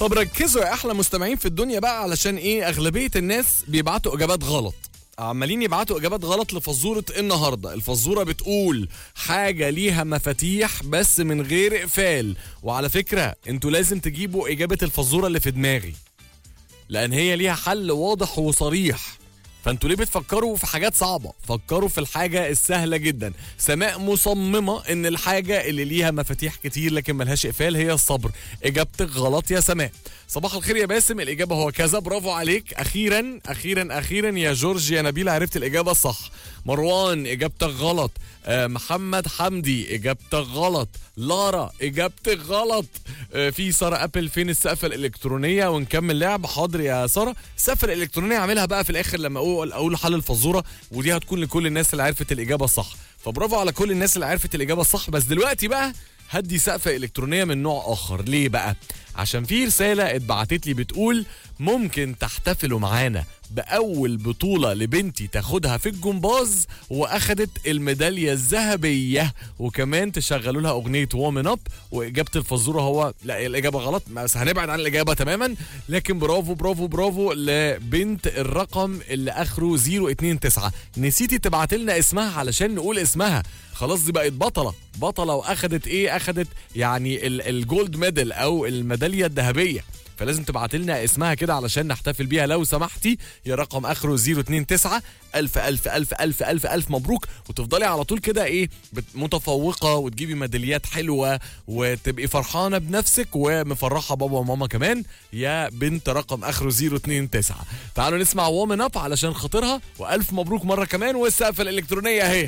طب ركزوا يا احلى مستمعين في الدنيا بقى علشان ايه اغلبيه الناس بيبعتوا اجابات غلط عمالين يبعتوا اجابات غلط لفزوره النهارده الفزوره بتقول حاجه ليها مفاتيح بس من غير اقفال وعلى فكره انتوا لازم تجيبوا اجابه الفزوره اللي في دماغي لان هي ليها حل واضح وصريح فانتوا ليه بتفكروا في حاجات صعبه فكروا في الحاجه السهله جدا سماء مصممه ان الحاجه اللي ليها مفاتيح كتير لكن ملهاش اقفال هي الصبر اجابتك غلط يا سماء صباح الخير يا باسم الاجابه هو كذا برافو عليك اخيرا اخيرا اخيرا يا جورج يا نبيل عرفت الاجابه الصح مروان اجابتك غلط آه، محمد حمدي اجابتك غلط لارا اجابتك غلط آه، في ساره ابل فين السقفه الالكترونيه ونكمل لعب حاضر يا ساره السقفه الالكترونيه اعملها بقى في الاخر لما اقول اقول حل الفزوره ودي هتكون لكل الناس اللي عرفت الاجابه الصح فبرافو على كل الناس اللي عرفت الاجابه الصح بس دلوقتي بقى هدي سقفه الكترونيه من نوع اخر ليه بقى عشان في رساله اتبعتت لي بتقول ممكن تحتفلوا معانا باول بطوله لبنتي تاخدها في الجمباز واخدت الميداليه الذهبيه وكمان تشغلوا لها اغنيه وومن اب واجابه الفزوره هو لا الاجابه غلط بس هنبعد عن الاجابه تماما لكن برافو برافو برافو لبنت الرقم اللي اخره 029 نسيتي تبعت لنا اسمها علشان نقول اسمها خلاص دي بقت بطله بطله واخدت ايه اخدت يعني ال- الجولد ميدل او الميداليه الذهبيه فلازم تبعت لنا اسمها كده علشان نحتفل بيها لو سمحتي يا رقم اخره 029 الف الف الف الف الف الف مبروك وتفضلي على طول كده ايه بت- متفوقه وتجيبي ميداليات حلوه وتبقي فرحانه بنفسك ومفرحه بابا وماما كمان يا بنت رقم اخره 029 تعالوا نسمع وومن اب علشان خاطرها والف مبروك مره كمان والسقفه الالكترونيه اهي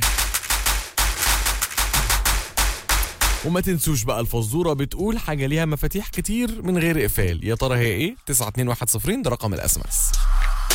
وما تنسوش بقى الفزوره بتقول حاجه ليها مفاتيح كتير من غير اقفال يا ترى هي ايه 92110 ده رقم الاس ام اس